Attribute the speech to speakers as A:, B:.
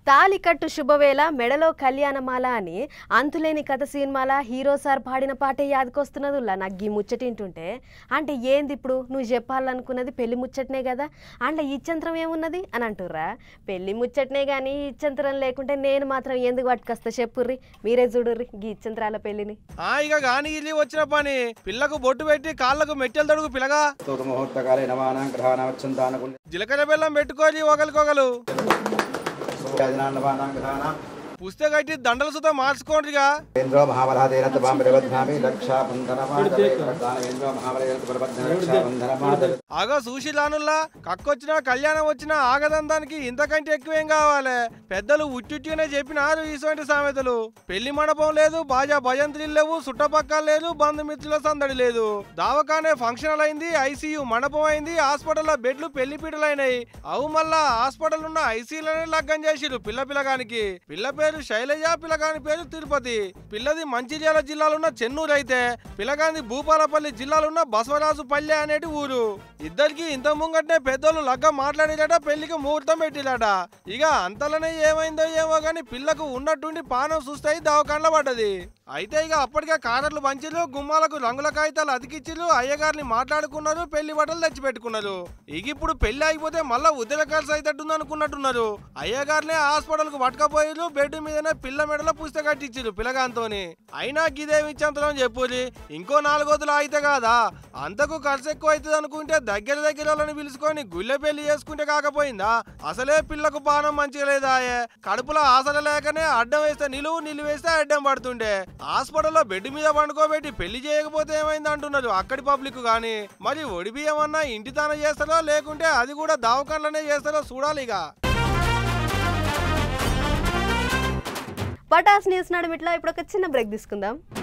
A: తాలికట్టు శుభవేళ మెడలో కళ్యాణమాల అని అంతులేని కథ సినిమాల హీరో సార్ పాడిన పాటే యాదకొస్తున్నదిలా నాకు గీ ముచ్చటింటుంటే అంటే ఏంది ఇప్పుడు నువ్వు చెప్పాలనుకున్నది పెళ్లి ముచ్చటనే కదా అంటే ఇచ్చంత్రం ఏమున్నది అని అంటుర్రా పెళ్లి ముచ్చటనే కానీ ఇచ్చంత్రం లేకుంటే నేను మాత్రం ఎందుకు పట్టుకొస్తా చెప్పుర్రి మీరే చూడుర్రి గీ ఇచ్చంత్రాల పెళ్లిని
B: ఆ ఇక గాని ఇల్లి వచ్చిన పని పిల్లకు బొట్టు పెట్టి కాళ్ళకు మెట్టెలు తడుగు పిల్లగా
C: ముహూర్తకాలే నవానాం గ్రహాణవచ్చంతానుకుల్య
B: జీలకర్ర బెల్లం పెట్టుకొని ఒకరికొకరు
C: సూర్యాదినాన్నవానాం గ్రహాణం
B: పుస్తే కట్టి దండల సుత మార్చుకోండిగా
C: ఇంద్రో మహాబలహదేన త్వాం ప్రబధ్నామి రక్షాబంధనమాదవేంద్రో మహాబలహేన ప్రబద్ధన రక్షాబంధనమాదవే
B: ఆగో సుశీలానుల్లా కక్కొచ్చినా కళ్యాణం వచ్చినా ఆగదందానికి ఇంతకంటే ఎక్కువేం కావాలి పెద్దలు ఉట్టినే చెప్పినారు ఇటువంటి సామెతలు పెళ్లి మండపం లేదు బాజా భజంత్రీలు లేవు చుట్టపక్కల లేదు బంధుమిత్రుల సందడి లేదు దావకానే ఫంక్షన్ అయింది ఐసీయూ మండపం అయింది హాస్పిటల్లో బెడ్లు పెళ్లి పీటలైనాయి అవు మళ్ళా హాస్పిటల్ ఉన్న ఐసీయూలనే లగ్గం చేసిరు పిల్ల పిల్లగానికి పిల్ల పేరు శైలజ పిల్లగాని పేరు తిరుపతి పిల్లది మంచిర్యాల జిల్లాలో ఉన్న చెన్నూరు అయితే పిల్లగాని భూపాలపల్లి జిల్లాలో ఉన్న బసవరాజు పల్లె అనేటి ఊరు ఇద్దరికి ఇంత ముంగట్నే పెద్దోళ్ళు లగ్గం మాట్లాడిరట పెళ్లికి ముహూర్తం పెట్టిరట ఇక అంతలోనే ఏమైందో ఏమో గాని పిల్లకు ఉన్నట్టుండి పానం చూస్తాయి దవాఖానలో పడ్డది అయితే ఇక అప్పటికే కారర్లు పంచిరు గుమ్మాలకు రంగుల కాగితాలు అతికిచ్చిరు అయ్యగారిని మాట్లాడుకున్నారు పెళ్లి బట్టలు తెచ్చి పెట్టుకున్నారు ఇక ఇప్పుడు పెళ్లి అయిపోతే మళ్ళా ఉద్యోగాలు అయితట్టుంది అనుకున్నట్టున్నారు అయ్యగారినే హాస్పిటల్ కు పట్టుకపోయారు బెడ్ మీదనే పిల్ల మెడలో పుస్తక కట్టించారు పిల్లగాంతోని అయినా గిదేమి ఇచ్చంతరం చెప్పురి ఇంకో నాలుగోదులు అయితే కాదా అంతకు ఖర్చు ఎక్కువ అవుతుంది అనుకుంటే దగ్గర దగ్గర వాళ్ళని పిలుచుకొని గుళ్ళె పెళ్లి చేసుకుంటే కాకపోయిందా అసలే పిల్లకు పానం మంచిగా లేదాయే కడుపులో ఆసల లేకనే అడ్డం వేస్తే నిలువు నిలువు వేస్తే అడ్డం పడుతుండే హాస్పిటల్లో బెడ్ మీద పండుకోబెట్టి పెళ్లి చేయకపోతే ఏమైంది అంటున్నారు అక్కడి పబ్లిక్ గాని మరి ఒడి బియ్యం అన్నా ఇంటి తాన చేస్తారో లేకుంటే అది కూడా దావకాన్లనే చేస్తారో చూడాలి ఇక
A: పటాస్ న్యూస్ నడుమిట్లా ఇప్పుడు ఒక చిన్న బ్రేక్ తీసుకుందాం